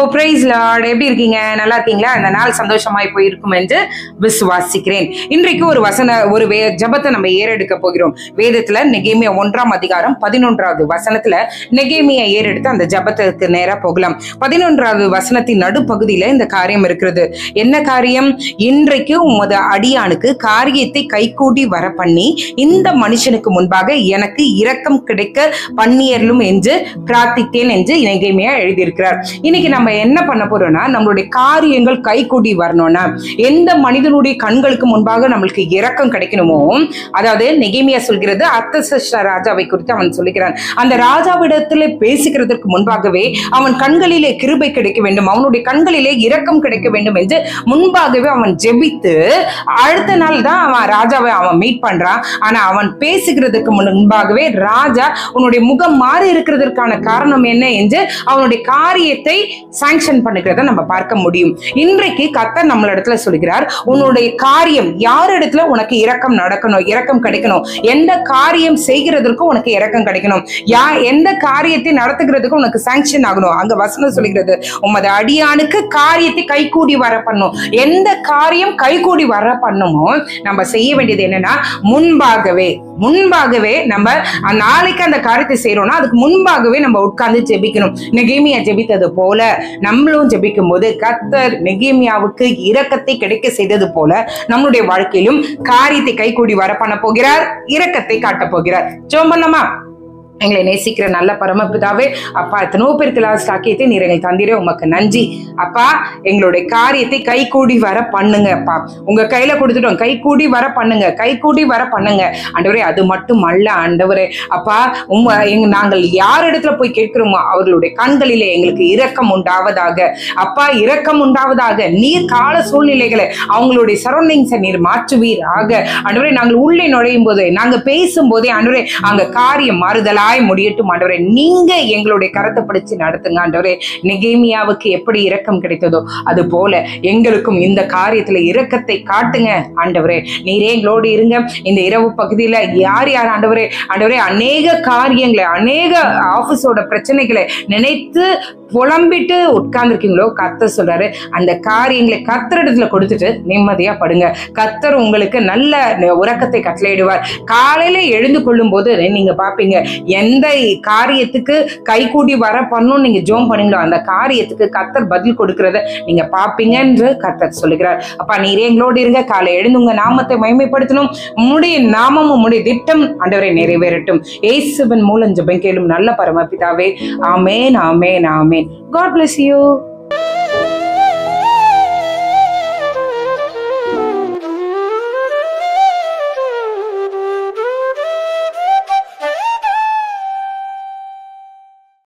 price Lord எப்படி இருக்கீங்க நல்லா இருக்கீங்களா இந்த நாள் சந்தோஷமாய் போயிருக்கும் என்று விசுவாசிக்கிறேன் இன்றைக்கு ஒரு வசன ஒரு வே ஜபத்தை நம்ம ஏறெடுக்க போகிறோம் வேதத்துல நெகேமியா ஒன்றாம் அதிகாரம் பதினொன்றாவது வசனத்துல நெகேமியா ஏறெடுத்து அந்த ஜபத்துக்கு நேரா போகலாம் பதினொன்றாவது வசனத்தின் நடுப்பகுதியில இந்த காரியம் இருக்கிறது என்ன காரியம் இன்றைக்கு உமது அடியானுக்கு காரியத்தை கைகூடி வர பண்ணி இந்த மனுஷனுக்கு முன்பாக எனக்கு இரக்கம் கிடைக்க பண்ணியறலும் என்று பிரார்த்தித்தேன் என்று நெகேமியா எழுதியிருக்கிறார் இன்னைக்கு நம்ம என்ன பண்ண போறோம்னா நம்மளுடைய காரியங்கள் கைகூடி வரணும்னா எந்த மனிதனுடைய கண்களுக்கு முன்பாக நம்மளுக்கு இரக்கம் கிடைக்கணுமோ அதாவது நெகேமியா சொல்கிறது அர்த்தசஷ்ட ராஜாவை குறித்து அவன் சொல்லுகிறான் அந்த ராஜாவிடத்துல பேசுகிறதற்கு முன்பாகவே அவன் கண்களிலே கிருபை கிடைக்க வேண்டும் அவனுடைய கண்களிலே இரக்கம் கிடைக்க வேண்டும் என்று முன்பாகவே அவன் ஜெபித்து அடுத்த நாள் தான் அவன் ராஜாவை அவன் மீட் பண்றான் ஆனா அவன் பேசுகிறதுக்கு முன்பாகவே ராஜா உன்னுடைய முகம் மாறி இருக்கிறதற்கான காரணம் என்ன என்று அவனுடைய காரியத்தை சாங்ஷன் பண்ணுகிறத நம்ம பார்க்க முடியும் இன்றைக்கு கத்தர் நம்மள இடத்துல சொல்கிறார் உன்னுடைய காரியம் யார் இடத்துல உனக்கு இரக்கம் நடக்கணும் இரக்கம் கிடைக்கணும் எந்த காரியம் செய்கிறதற்கும் உனக்கு இரக்கம் கிடைக்கணும் யா எந்த காரியத்தை நடத்துகிறதுக்கும் உனக்கு சாங்ஷன் ஆகணும் அங்க வசனம் சொல்கிறது உமது அடியானுக்கு காரியத்தை கைகூடி வர பண்ணும் எந்த காரியம் கைகூடி வர பண்ணுமோ நம்ம செய்ய வேண்டியது என்னன்னா முன்பாகவே முன்பாகவே நம்ம அந்த நாளைக்கு அந்த காரியத்தை செய்யறோம்னா அதுக்கு முன்பாகவே நம்ம உட்கார்ந்து ஜெபிக்கணும் நெகேமியா ஜெபித்தது போல நம்மளும் ஜெபிக்கும் போது கத்தர் நெகேமியாவுக்கு இரக்கத்தை கிடைக்க செய்தது போல நம்மளுடைய வாழ்க்கையிலும் காரியத்தை கைகூடி வர பண்ண போகிறார் இரக்கத்தை காட்டப் போகிறார் ஜோம் பண்ணமா எங்களை நேசிக்கிற நல்ல பரமபிதாவே அப்பா எத்தனோ பேருக்கு லாஸ்ட் ஆக்கியத்தை நீர் எங்களை தந்திரே உமக்கு நன்றி அப்பா எங்களுடைய காரியத்தை கை கூடி வர பண்ணுங்க அப்பா உங்க கையில கொடுத்துட்டோம் கை கூடி வர பண்ணுங்க கை கூடி வர பண்ணுங்க ஆண்டவரே அது மட்டும் அல்ல ஆண்டவரே அப்பா உங்க எங்க நாங்கள் யார் இடத்துல போய் கேட்கிறோமோ அவர்களுடைய கண்களிலே எங்களுக்கு இரக்கம் உண்டாவதாக அப்பா இரக்கம் உண்டாவதாக நீர் கால சூழ்நிலைகளை அவங்களுடைய சரௌண்டிங்ஸை நீர் மாற்றுவீராக ஆண்டவரே நாங்கள் உள்ளே நுழையும் போது நாங்க பேசும் போதே ஆண்டவரே அங்க காரியம் மாறுதலாய் முடியட்டும் ஆண்டவரே நீங்க எங்களுடைய கரத்தை பிடிச்சு நடத்துங்க ஆண்டவரே நெகேமியாவுக்கு எப்படி இரக்கம் கிடைத்ததோ அது போல எங்களுக்கும் இந்த காரியத்துல இரக்கத்தை காட்டுங்க ஆண்டவரே நீரே எங்களோடு இருங்க இந்த இரவு பகுதியில யார் யார் ஆண்டவரே ஆண்டவரே அநேக காரியங்களை அநேக ஆபீஸோட பிரச்சனைகளை நினைத்து புலம்பிட்டு உட்கார்ந்துருக்கீங்களோ கத்தர் சொல்றாரு அந்த காரியங்களை கத்தரிடத்துல கொடுத்துட்டு நிம்மதியா படுங்க கத்தர் உங்களுக்கு நல்ல உறக்கத்தை கட்டளையிடுவார் காலையில எழுந்து கொள்ளும் போது நீங்க பாப்பீங்க எந்த காரியத்துக்கு கைகூடி வர பண்ணும் நீங்க ஜோம் பண்ணீங்களோ அந்த காரியத்துக்கு கத்தர் பதில் கொடுக்கறத நீங்க பாப்பீங்க என்று கத்தர் சொல்லுகிறார் அப்பா நீரே எங்களோடு இருங்க காலை எழுந்து உங்க நாமத்தை மகிமைப்படுத்தணும் உம்முடைய நாமமும் உம்முடைய திட்டம் ஆண்டவரை நிறைவேறட்டும் ஏசுவன் மூலம் ஜெபம் கேளும் நல்ல பரமபிதாவே ஆமேன் ஆமேன் ஆமேன் காட் bless you